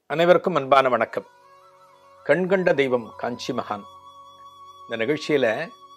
அனைவருக்கும் அன்பான வணக்கம் கண்கண்ட தெய்வம் காஞ்சி மகான் இந்த நிகழ்ச்சியில்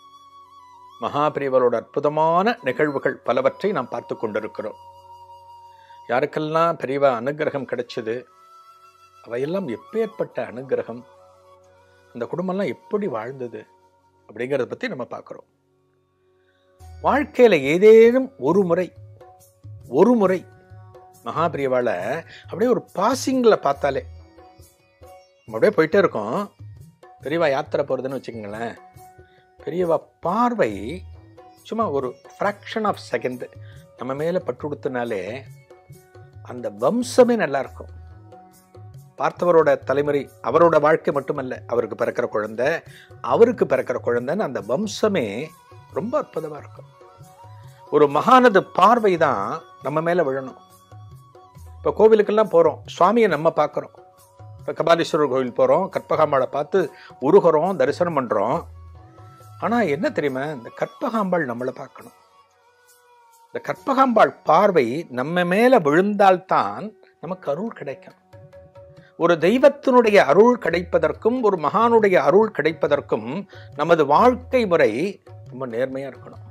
மகாபிரிவரோட அற்புதமான நிகழ்வுகள் பலவற்றை நாம் பார்த்து கொண்டிருக்கிறோம் யாருக்கெல்லாம் பெரியவா அனுகிரகம் கிடைச்சது அவையெல்லாம் எப்பேற்பட்ட அனுகிரகம் அந்த குடும்பம்லாம் எப்படி வாழ்ந்தது அப்படிங்கிறத பற்றி நம்ம பார்க்குறோம் வாழ்க்கையில் ஏதேனும் ஒரு முறை ஒரு முறை மகாபிரியவாளை அப்படியே ஒரு பாசிங்கில் பார்த்தாலே நம்ம அப்படியே போயிட்டே இருக்கோம் பெரியவா யாத்திரை போகிறதுன்னு வச்சுக்கோங்களேன் பெரியவா பார்வை சும்மா ஒரு ஃப்ராக்ஷன் ஆஃப் செகண்ட் நம்ம மேலே பட்டு கொடுத்தனாலே அந்த வம்சமே நல்லா இருக்கும் பார்த்தவரோட தலைமுறை அவரோட வாழ்க்கை மட்டுமல்ல அவருக்கு பிறக்கிற குழந்தை அவருக்கு பிறக்கிற குழந்தைன்னு அந்த வம்சமே ரொம்ப அற்புதமாக இருக்கும் ஒரு மகானது பார்வை தான் நம்ம மேலே விழணும் இப்போ கோவிலுக்கெல்லாம் போகிறோம் சுவாமியை நம்ம பார்க்குறோம் இப்போ கபாலீஸ்வரர் கோவில் போகிறோம் கற்பகாம்பாளை பார்த்து உருகிறோம் தரிசனம் பண்ணுறோம் ஆனால் என்ன தெரியுமா இந்த கற்பகாம்பாள் நம்மளை பார்க்கணும் இந்த கற்பகாம்பாள் பார்வை நம்ம மேலே விழுந்தால்தான் நமக்கு அருள் கிடைக்கும் ஒரு தெய்வத்தினுடைய அருள் கிடைப்பதற்கும் ஒரு மகானுடைய அருள் கிடைப்பதற்கும் நமது வாழ்க்கை முறை ரொம்ப நேர்மையாக இருக்கணும்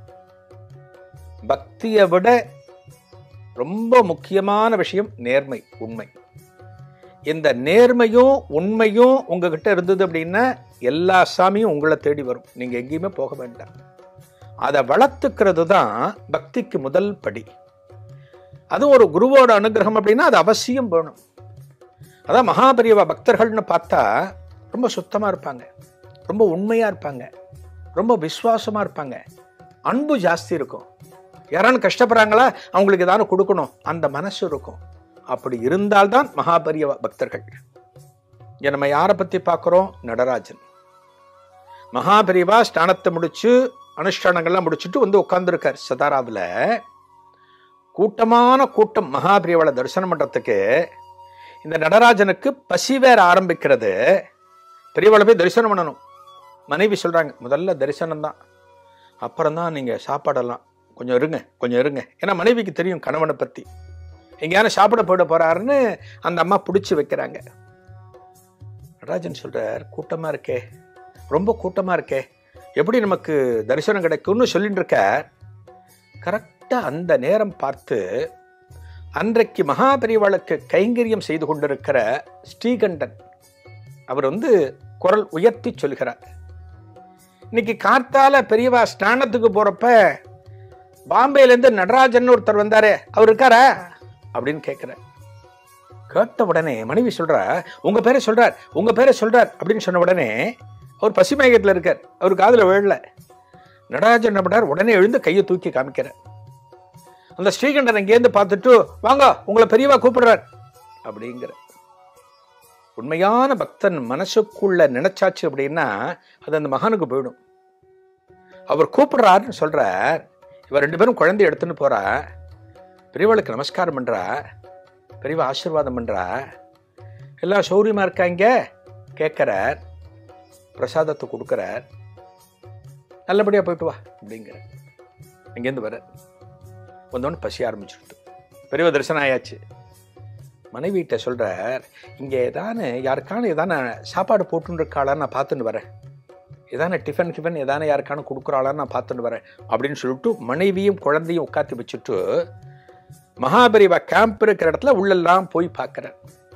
பக்தியை விட ரொம்ப முக்கியமான விஷயம் நேர்மை உண்மை இந்த நேர்மையும் உண்மையும் உங்ககிட்ட இருந்தது அப்படின்னா எல்லா சாமியும் உங்களை தேடி வரும் நீங்க எங்கேயுமே போக வேண்டாம் அதை வளர்த்துக்கிறது தான் பக்திக்கு முதல் படி அது ஒரு குருவோட அனுகிரகம் அப்படின்னா அது அவசியம் வேணும் அதான் மகாபெரியவா பக்தர்கள்னு பார்த்தா ரொம்ப சுத்தமா இருப்பாங்க ரொம்ப உண்மையா இருப்பாங்க ரொம்ப விசுவாசமா இருப்பாங்க அன்பு ஜாஸ்தி இருக்கும் யாரானு கஷ்டப்படுறாங்களா அவங்களுக்கு ஏதாவது கொடுக்கணும் அந்த மனசு இருக்கும் அப்படி இருந்தால்தான் மகாபரிய பக்தர்கள் இங்க நம்ம யாரை பத்தி பார்க்குறோம் நடராஜன் மகாபெரிவா ஸ்நானத்தை முடிச்சு அனுஷ்டானங்கள்லாம் முடிச்சுட்டு வந்து உட்காந்துருக்கார் சதாராவில் கூட்டமான கூட்டம் மகாபிரியாவளை தரிசனம் பண்றதுக்கு இந்த நடராஜனுக்கு பசி வேற ஆரம்பிக்கிறது பெரியவளை போய் தரிசனம் பண்ணணும் மனைவி சொல்றாங்க முதல்ல தரிசனம் தான் அப்புறம் தான் நீங்க சாப்பாடெல்லாம் கொஞ்சம் இருங்க கொஞ்சம் இருங்க ஏன்னா மனைவிக்கு தெரியும் கணவனை பற்றி எங்கேயான சாப்பிட போயிட போறாருன்னு அந்த அம்மா பிடிச்சி வைக்கிறாங்க நடராஜன் சொல்றார் கூட்டமா இருக்கே ரொம்ப கூட்டமா இருக்கே எப்படி நமக்கு தரிசனம் கிடைக்கும்னு சொல்லிட்டு இருக்க கரெக்டாக அந்த நேரம் பார்த்து அன்றைக்கு மகாபெரிவாளுக்கு கைங்கரியம் செய்து கொண்டிருக்கிற ஸ்ரீகண்டன் அவர் வந்து குரல் உயர்த்தி சொல்கிறார் இன்னைக்கு கார்த்தால பெரியவா ஸ்நானத்துக்கு போறப்ப பாம்பேலேருந்து நடராஜன் ஒருத்தர் வந்தாரே அவர் இருக்காரா அப்படின்னு கேட்குறேன் கேட்ட உடனே மனைவி சொல்றா உங்க பேரை சொல்றார் உங்க பேரை சொல்றார் அப்படின்னு சொன்ன உடனே அவர் பசிமயக்கத்தில் இருக்கார் அவர் காதில் விழல நடராஜன் என்ன பண்ணார் உடனே எழுந்து கையை தூக்கி காமிக்கிறார் அந்த ஸ்ரீகண்டன் அங்கேருந்து பார்த்துட்டு வாங்க உங்களை பெரியவா கூப்பிடுறார் அப்படிங்கிற உண்மையான பக்தன் மனசுக்குள்ள நினைச்சாச்சு அப்படின்னா அது அந்த மகானுக்கு போயிடும் அவர் கூப்பிடுறாருன்னு சொல்றார் இவர் ரெண்டு பேரும் குழந்தை எடுத்துன்னு போறா பெரியவாளுக்கு நமஸ்காரம் பண்றா பெரியவா ஆசீர்வாதம் பண்றா எல்லாம் சௌரியமா இருக்காங்க கேட்கிறார் பிரசாதத்தை கொடுக்குறார் நல்லபடியா போயிட்டு வா அப்படிங்கிற அங்கேருந்து வர வந்தோன்னு பசி ஆரம்பிச்சுடுது பெரியவ தரிசனம் ஆயாச்சு மனைவிட்ட சொல்றார் இங்கே ஏதானு யாருக்கான ஏதான சாப்பாடு போட்டுன்னு இருக்காளான்னு நான் பார்த்துன்னு வரேன் ஏதான டிஃபன் டிஃபன் ஏதான யாருக்கான கொடுக்குறாளான்னு நான் பார்த்துட்டு வரேன் அப்படின்னு சொல்லிட்டு மனைவியும் குழந்தையும் உட்காத்தி வச்சுட்டு மகாபெரிவா கேம்ப் இருக்கிற இடத்துல உள்ளெல்லாம் போய் பார்க்குறேன்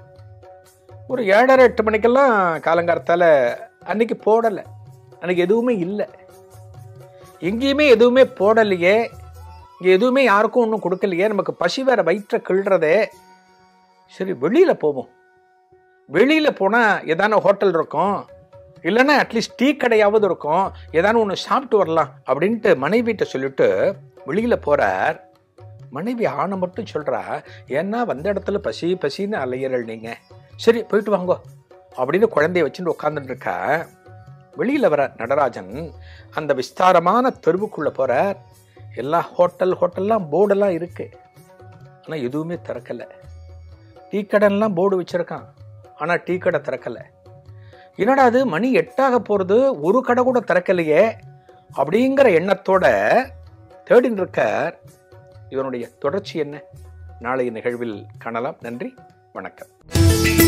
ஒரு ஏழரை எட்டு மணிக்கெல்லாம் காலங்காலத்தால் அன்னைக்கு போடலை அன்னைக்கு எதுவுமே இல்லை எங்கேயுமே எதுவுமே போடலையே இங்கே எதுவுமே யாருக்கும் ஒன்றும் கொடுக்கலையே நமக்கு பசி வேற வயிற்ற கிள்றதே சரி வெளியில் போவோம் வெளியில் போனால் ஏதான ஹோட்டல் இருக்கும் இல்லைன்னா அட்லீஸ்ட் டீ கடையாவது இருக்கும் ஏதானு ஒன்று சாப்பிட்டு வரலாம் அப்படின்ட்டு மனைவிட்ட சொல்லிட்டு வெளியில் போகிறார் மனைவி ஆணை மட்டும் சொல்கிறா ஏன்னா வந்த இடத்துல பசி பசின்னு அலையிறல் நீங்கள் சரி போயிட்டு வாங்கோ அப்படின்னு குழந்தைய வச்சுட்டு உட்காந்துட்டு இருக்கா வெளியில் வர நடராஜன் அந்த விஸ்தாரமான தெருவுக்குள்ளே போகிறார் எல்லா ஹோட்டல் ஹோட்டல்லாம் போர்டெல்லாம் இருக்கு ஆனால் எதுவுமே திறக்கலை டீ கடைலாம் போர்டு வச்சுருக்கான் ஆனால் டீ கடை திறக்கலை என்னடா அது மணி எட்டாக போகிறது ஒரு கடை கூட திறக்கலையே அப்படிங்கிற எண்ணத்தோட தேடின்னு இருக்கார் இவனுடைய தொடர்ச்சி என்ன நாளைய நிகழ்வில் காணலாம் நன்றி வணக்கம்